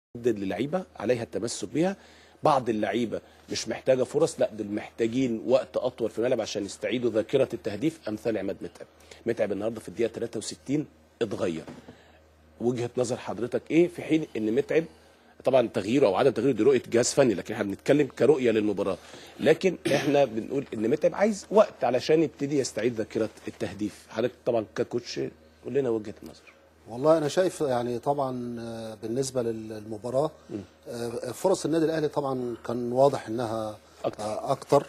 للعيبه عليها التمسك بها بعض اللعيبه مش محتاجه فرص لا دول محتاجين وقت اطول في الملعب عشان يستعيدوا ذاكره التهديف امثال عماد متعب متعب النهارده في الدقيقه 63 اتغير وجهه نظر حضرتك ايه في حين ان متعب طبعا تغييره او عدم تغييره دي رؤيه جهاز فني لكن احنا بنتكلم كرؤيه للمباراه لكن احنا بنقول ان متعب عايز وقت علشان يبتدي يستعيد ذاكره التهديف حضرتك طبعا ككوتش قول لنا وجهه النظر والله انا شايف يعني طبعا آه، بالنسبه للمباراه آه، فرص النادي الاهلي طبعا كان واضح انها أكتر. آه، اكتر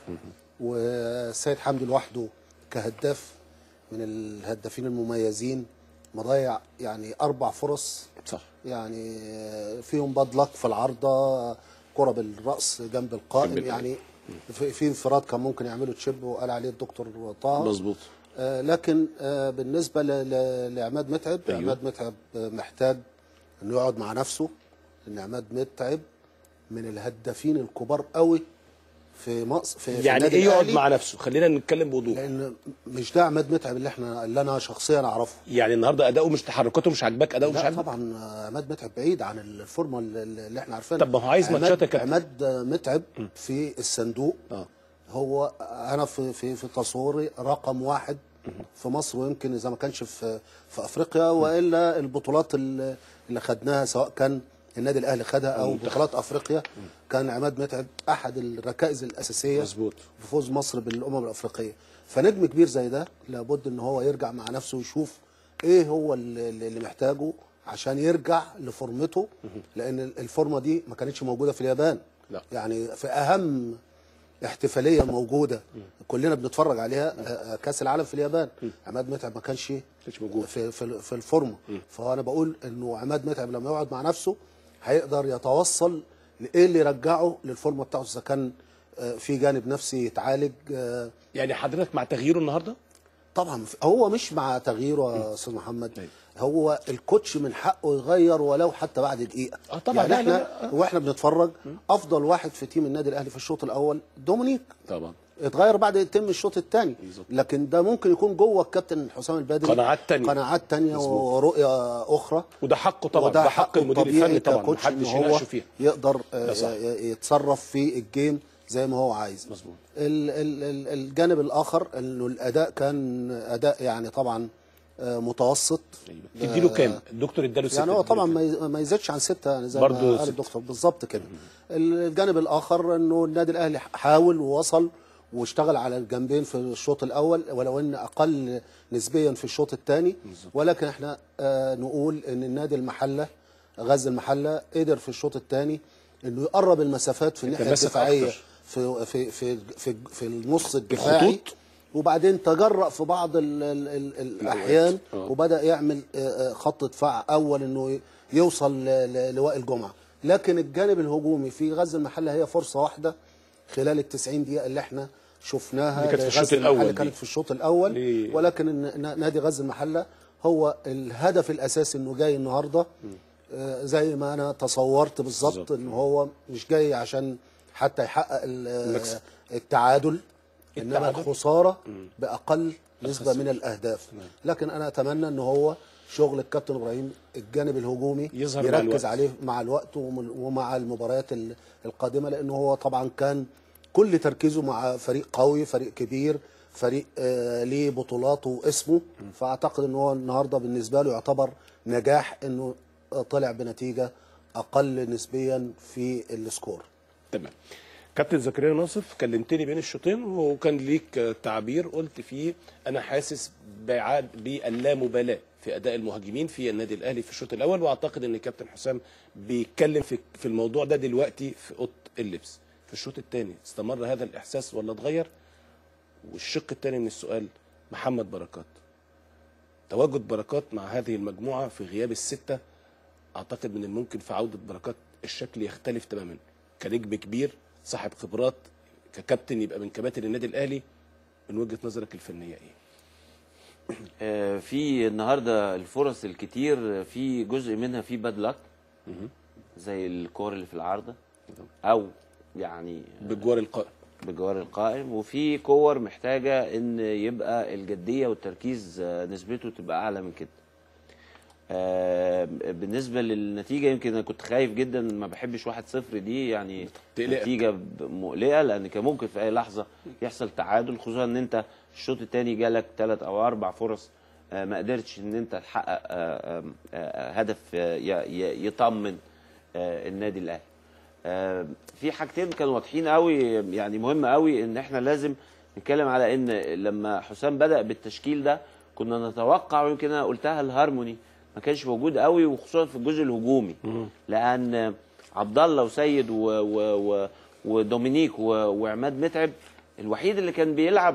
والسيد حمدي لوحده كهداف من الهدافين المميزين مضيع يعني اربع فرص صح يعني آه، فيهم باد لك في العارضه كره بالراس جنب القائم جنب يعني في في انفراد كان ممكن يعمله تشيب وقال عليه الدكتور طه مظبوط آه، لكن آه، بالنسبه ل- ل- لعماد متعب أيوه. عماد متعب آه، محتاج انه يقعد مع نفسه ان عماد متعب من الهدافين الكبار قوي في مصر في في يعني النادي ايه يقعد الأهلي، مع نفسه خلينا نتكلم بوضوح لان مش ده عماد متعب اللي احنا اللي انا شخصيا اعرفه يعني النهارده اداؤه مش تحركاته مش عاجباك اداؤه مش لا عاجبك طبعا آه، عماد متعب بعيد عن الفورمه اللي اللي احنا عارفينها طب ما هو عايز عماد- ماتشات يا كابتن. عماد آه، متعب في الصندوق اه هو انا في في في تصوري رقم واحد في مصر ويمكن اذا ما كانش في في افريقيا والا البطولات اللي اللي خدناها سواء كان النادي الاهلي خدها او بطولات افريقيا كان عماد متعب احد الركائز الاساسيه مظبوط في فوز مصر بالامم الافريقيه فنجم كبير زي ده لابد ان هو يرجع مع نفسه ويشوف ايه هو اللي اللي محتاجه عشان يرجع لفورمته لان الفورمه دي ما كانتش موجوده في اليابان لا. يعني في اهم احتفاليه موجوده كلنا بنتفرج عليها آه، آه، كاس العالم في اليابان عماد متعب ما كانش مش موجود في في في الفورمه فانا بقول انه عماد متعب لما يقعد مع نفسه هيقدر يتوصل لايه اللي يرجعه للفورمه بتاعته اذا كان آه، في جانب نفسي يتعالج آه، يعني حضرتك مع تغييره النهارده طبعا هو مش مع تغييره يا استاذ محمد أيوة. هو الكوتش من حقه يغير ولو حتى بعد دقيقه آه طبعا، يعني لا، احنا لا، واحنا بنتفرج افضل واحد في تيم النادي الاهلي في الشوط الاول دومينيك طبعا اتغير بعد يتم الشوط الثاني بالظبط. لكن ده ممكن يكون جوه الكابتن حسام البدري قناعات تانية. قناعات تانية مظبوط. ورؤيه اخرى وده حقه طبعا وده ده حق المدير طبيعي الفني طبعا ككوتش إن محدش هو يناقشه فيها يقدر آه، ده صح. ي- يتصرف في الجيم زي ما هو عايز مظبوط. ال- ال- ال- الجانب الاخر انه الاداء كان اداء يعني طبعا آه، متوسط أيوة. تديله كام الدكتور اداله ستة يعني هو طبعا تديله ما يز- ما يزيدش عن ستة يعني زي برضو ما قال ستة. الدكتور بالظبط كده الجانب الاخر انه النادي الاهلي حاول ووصل واشتغل على الجنبين في الشوط الاول ولو ان اقل نسبيا في الشوط الثاني ولكن احنا آه نقول ان النادي المحله غزل المحله قدر في الشوط الثاني انه يقرب المسافات في الناحيه يتمسك الدفاعيه أكتر. في في في في, في النص الدفاعي الخطوط. وبعدين تجرأ في بعض ال ال ال الاحيان آه. وبدا يعمل آه، آه، خط دفاع اول انه ي- يوصل ل- ل- لوائل جمعه لكن الجانب الهجومي في غزل المحله هي فرصه واحده خلال ال 90 دقيقه اللي احنا شفناها اللي كانت في لغزل الشوط المحلة الأول دي. كانت في الشوط الاول ليه؟ ولكن إن- ن- نادي غزل المحله هو الهدف الاساسي انه جاي النهارده آه، زي ما انا تصورت بالظبط بالظبط. ان هو مش جاي عشان حتى يحقق ال- المكسب. التعادل انما التعادل. الخساره باقل نسبه من الاهداف لكن انا اتمنى ان هو شغل الكابتن ابراهيم الجانب الهجومي يظهر مع يركز الوقت. عليه مع الوقت وم- ومع المباريات ال- القادمه لانه هو طبعا كان كل تركيزه مع فريق قوي فريق كبير فريق آه ليه بطولاته واسمه فاعتقد ان هو النهارده بالنسبه له يعتبر نجاح انه آه، طلع بنتيجه اقل نسبيا في السكور تمام كابتن زكريا ناصف كلمتني بين الشوطين وكان ليك تعبير قلت فيه انا حاسس بعاد باللامبالاه في اداء المهاجمين في النادي الاهلي في الشوط الاول واعتقد ان كابتن حسام بيتكلم في في الموضوع ده دلوقتي في اوضه اللبس في الشوط الثاني استمر هذا الاحساس ولا اتغير والشق الثاني من السؤال محمد بركات تواجد بركات مع هذه المجموعه في غياب السته اعتقد من الممكن في عوده بركات الشكل يختلف تماما كنجم كبير صاحب خبرات ككابتن يبقى من كباتن النادي الاهلي من وجهه نظرك الفنيه ايه؟ آه، في النهارده الفرص الكتير في جزء منها في باد لك زي الكور اللي في العارضه او يعني بجوار القائم بجوار القائم وفي كور محتاجه ان يبقى الجديه والتركيز آه، نسبته تبقى اعلى من كده آه، بالنسبه للنتيجه يمكن انا كنت خايف جدا ما بحبش 1-0 دي يعني تقلقك. نتيجه ب- مقلقه لان كان ممكن في اي لحظه يحصل تعادل خصوصا ان انت الشوط الثاني جالك ثلاث او اربع فرص آه، ما قدرتش ان انت تحقق آه، آه، آه، هدف آه، ي- ي- يطمن آه، النادي الاهلي آه، في حاجتين كانوا واضحين قوي يعني مهم قوي ان احنا لازم نتكلم على ان لما حسام بدا بالتشكيل ده كنا نتوقع ويمكن انا قلتها الهارموني ما كانش موجود قوي وخصوصا في الجزء الهجومي لان عبد الله وسيد و و و ودومينيك و وعماد متعب الوحيد اللي كان بيلعب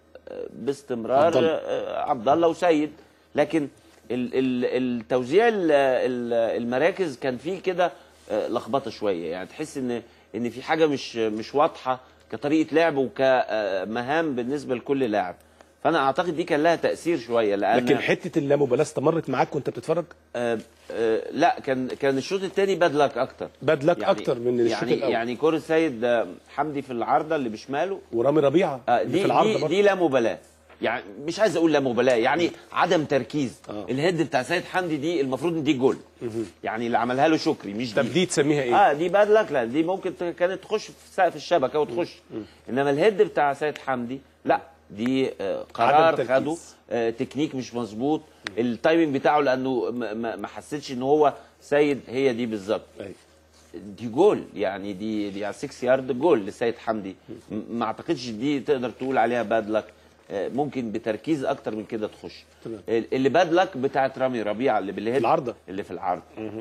باستمرار عبد الله. آه، عبد الله وسيد لكن ال ال التوزيع ال ال المراكز كان فيه كده آه، لخبطه شويه يعني تحس ان ان في حاجه مش مش واضحه كطريقه لعب وكمهام بالنسبه لكل لاعب فانا اعتقد دي كان لها تاثير شويه لان لكن حته اللامبالاه استمرت معاك وانت بتتفرج آه آه لا كان كان الشوط الثاني باد لك اكتر باد لك اكتر من الشوط يعني الاول يعني كوره سيد آه، حمدي في العارضه اللي بشماله ورامي ربيعه آه، اللي دي في العرض دي, برضه. دي لا مبالاه يعني مش عايز اقول لا مبالاه يعني عدم تركيز آه. الهيد بتاع سيد حمدي دي المفروض ان دي جول يعني اللي عملها له شكري مش طب دي دي تسميها ايه؟ اه دي باد لك لا دي ممكن ت- كانت تخش في سقف الشبكه وتخش انما الهيد بتاع سيد حمدي لا دي آه قرار عدم تركيز. خده آه تكنيك مش مظبوط التايمنج بتاعه لانه ما- ما ما حسيتش ان هو سيد هي دي بالظبط أيوة. دي جول يعني دي دي على 6 يارد جول لسيد حمدي م- ما اعتقدش دي تقدر تقول عليها باد لك آه، ممكن بتركيز اكتر من كده تخش تمام. ال- اللي باد لك بتاعت رامي ربيعه اللي بالهيد العارضة. اللي في العرض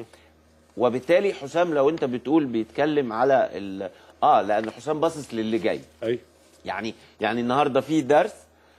وبالتالي حسام لو انت بتقول بيتكلم على ال... اه لان حسام باصص للي جاي ايوه يعني يعني النهارده في درس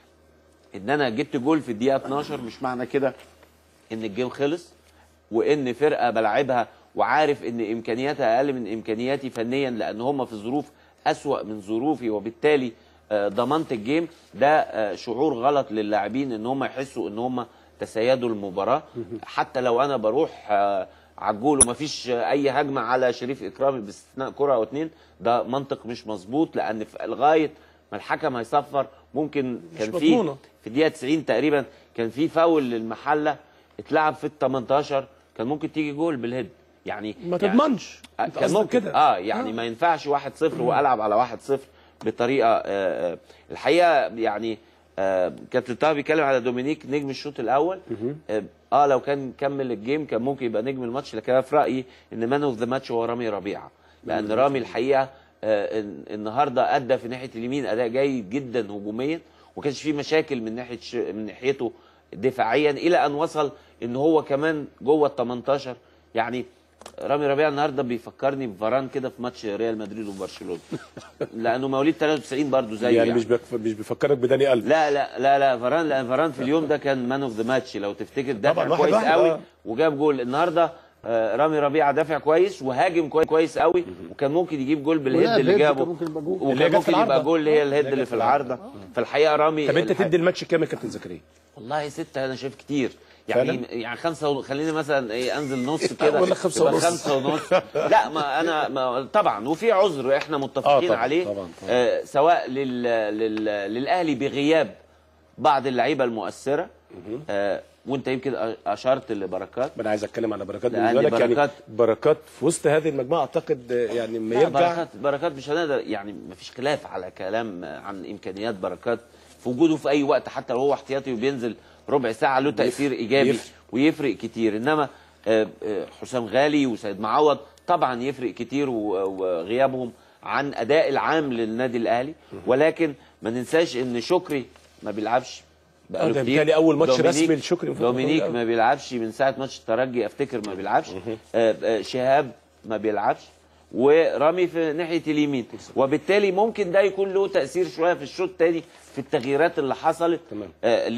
ان انا جبت جول في الدقيقه 12 مش معنى كده ان الجيم خلص وان فرقه بلعبها وعارف ان امكانياتها اقل من امكانياتي فنيا لان هم في ظروف اسوا من ظروفي وبالتالي آه، ضمنت الجيم ده آه، شعور غلط للاعبين ان هم يحسوا ان هم تسيدوا المباراه حتى لو انا بروح آه، على الجول ومفيش آه، اي هجمه على شريف اكرامي باستثناء كره او اتنين ده منطق مش مظبوط لان في لغايه ما الحكم هيصفر ممكن كان في مضمونة. في الدقيقه 90 تقريبا كان في فاول للمحله اتلعب في ال 18 كان ممكن تيجي جول بالهيد يعني ما يعني تضمنش آه، انت كان قصدك ممكن كده اه يعني ما ينفعش 1-0 والعب على 1-0 بطريقه آه آه، الحقيقه يعني آه كابتن طه بيتكلم على دومينيك نجم الشوط الاول آه, اه لو كان كمل الجيم كان ممكن يبقى نجم الماتش لكن انا في رايي ان مان اوف ذا ماتش هو رامي ربيعه لان رامي الحقيقه آه الن- النهارده ادى في ناحيه اليمين اداء جيد جدا هجوميا وما كانش فيه مشاكل من ناحيه ش... من ناحيته دفاعيا الى ان وصل ان هو كمان جوه ال 18 يعني رامي ربيعه النهارده بيفكرني بفاران كده في ماتش ريال مدريد وبرشلونه لانه مواليد 93 برضه زيه يعني مش بك... مش بيفكرك بداني قلب لا لا لا لا فاران لان فاران في اليوم ده كان مان اوف ذا ماتش لو تفتكر طبعاً، دافع واحد كويس واحد، قوي آه. وجاب جول النهارده آه، رامي ربيعه دافع كويس وهاجم كوي- كويس قوي وكان ممكن يجيب جول بالهيد ولا اللي الهيد جابه كان ممكن يبقى جول. اللي هي وكان جت في ممكن يبقى العارضة. جول اللي هي الهيد اللي اللي جت في في العارضة. العارضه فالحقيقه رامي طب انت الحقيقة- تدي الماتش كام يا كابتن زكريا؟ والله ستة أنا شايف كتير يعني فعلا؟ يعني خمسة و... خليني مثلا إيه أنزل نص كده ولا خمسة يبقى ونص. خمسة ونص لا ما أنا ما طبعا وفي عذر إحنا متفقين طبعاً، عليه طبعاً، طبعاً. آه سواء لل... لل... للأهلي بغياب بعض اللعيبة المؤثرة آه وأنت يمكن أ- أشرت لبركات ما انا عايز اتكلم على بركات لأن بالنسبه لك يعني بركات- بركات في وسط هذه المجموعه اعتقد آه، يعني ما لا يرجع بركات بركات مش هنقدر يعني ما فيش خلاف على كلام عن امكانيات بركات في وجوده في اي وقت حتى لو هو احتياطي وبينزل ربع ساعه له تاثير ايجابي يفرق. ويفرق كتير انما آه، آه، حسام غالي وسيد معوض طبعا يفرق كتير و- وغيابهم عن اداء العام للنادي الاهلي ولكن ما ننساش ان شكري ما بيلعبش آه، بقاله ده كتير بالتالي أول ماتش دومينيك- رسمي لشكري المفروض دومينيك يكون ما بيلعبش من ساعه ماتش الترجي افتكر ما بيلعبش آه، آه، شهاب ما بيلعبش ورامي في ناحيه اليمين وبالتالي ممكن ده يكون له تاثير شويه في الشوط الثاني في التغييرات اللي حصلت تمام. آه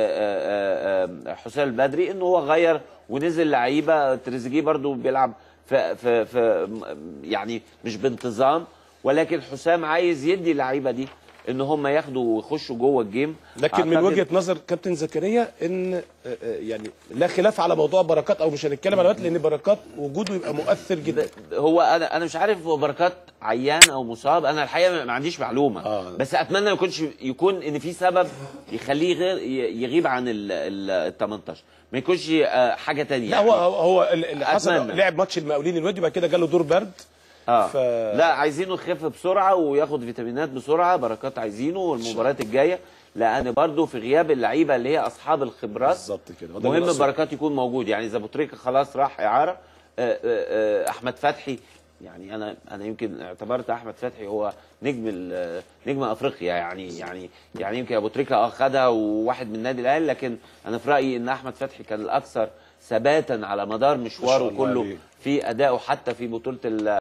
لحسام البدري ان هو غير ونزل لعيبه تريزيجيه برضو بيلعب في, في, في يعني مش بانتظام ولكن حسام عايز يدي اللعيبه دي ان هم ياخدوا ويخشوا جوه الجيم لكن من أعتقد- وجهه نظر كابتن زكريا ان آه، آه، يعني لا خلاف على موضوع بركات او مش هنتكلم على وقت لان بركات وجوده يبقى مؤثر جدا هو انا انا مش عارف هو بركات عيان او مصاب انا الحقيقه ما عنديش معلومه آه. بس اتمنى ما يكونش يكون ان في سبب يخليه غير ي- يغيب عن ال ال 18 ما يكونش آه، حاجه تانية لا يعني. هو هو اللي حصل أتمنى. لعب ماتش المقاولين الودي بعد كده جاله دور برد اه ف- لا عايزينه يخف بسرعه وياخد فيتامينات بسرعه بركات عايزينه والمباريات الجايه لان برضه في غياب اللعيبه اللي هي اصحاب الخبرات بالظبط كده وده اللي مهم أقصده. بركات يكون موجود يعني اذا ابو تريكه خلاص راح اعاره آه، آه، آه، احمد فتحي يعني انا انا يمكن اعتبرت احمد فتحي هو نجم ال- نجم افريقيا يعني يعني يعني يمكن ابو تريكه اه خدها وواحد من النادي الاهلي لكن انا في رايي ان احمد فتحي كان الاكثر ثباتا على مدار مشواره الله كله عليه. في ادائه حتى في بطوله ال-